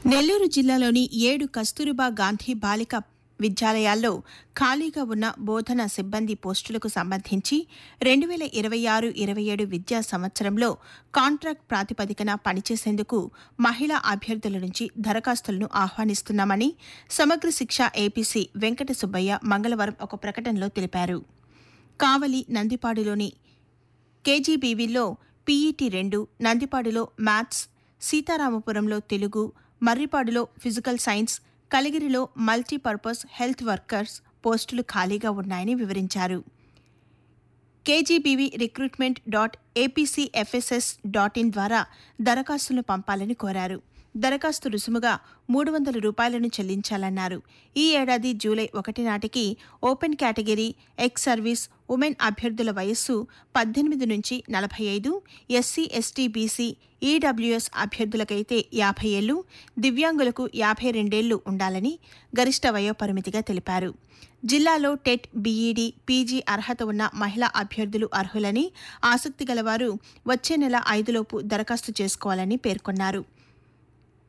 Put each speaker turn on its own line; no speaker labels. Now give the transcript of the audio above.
నెల్లూరు జిల్లాలోని ఏడు కస్తూరిబా గాంధీ బాలిక విద్యాలయాల్లో ఖాళీగా ఉన్న బోధన సిబ్బంది పోస్టులకు సంబంధించి రెండు వేల ఇరవై ఆరు ఇరవై ఏడు విద్యా సంవత్సరంలో కాంట్రాక్ట్ ప్రాతిపదికన పనిచేసేందుకు మహిళా అభ్యర్థుల నుంచి దరఖాస్తులను ఆహ్వానిస్తున్నామని సమగ్ర శిక్ష ఏపీసీ వెంకట సుబ్బయ్య మంగళవారం ఒక ప్రకటనలో తెలిపారు కావలి నందిపాడులోని కేజీబీవీలో పీఈటీ రెండు నందిపాడులో మ్యాథ్స్ సీతారామపురంలో తెలుగు మర్రిపాడులో ఫిజికల్ సైన్స్ కలిగిరిలో మల్టీపర్పస్ హెల్త్ వర్కర్స్ పోస్టులు ఖాళీగా ఉన్నాయని వివరించారు KGBV recruitment dot APCFSS dot in ద్వారా దరఖాస్తులను పంపాలని కోరారు దరఖాస్తు రుసుముగా మూడు వందల రూపాయలను చెల్లించాలన్నారు ఈ ఏడాది జూలై ఒకటి నాటికి open category ex service women అభ్యర్థుల వయస్సు పద్దెనిమిది నుంచి నలభై ఐదు ఎస్సీ ఎస్టీ బీసీ ఈడబ్ల్యూఎస్ అభ్యర్థులకైతే యాభై ఏళ్లు దివ్యాంగులకు యాభై రెండేళ్లు ఉండాలని గరిష్ట వయోపరిమితిగా తెలిపారు జిల్లాలో టెట్ బీఈడీ పీజీ అర్హత ఉన్న మహిళా అభ్యర్థులు అర్హులని ఆసక్తి గలవారు వచ్చే నెల ఐదులోపు దరఖాస్తు చేసుకోవాలని పేర్కొన్నారు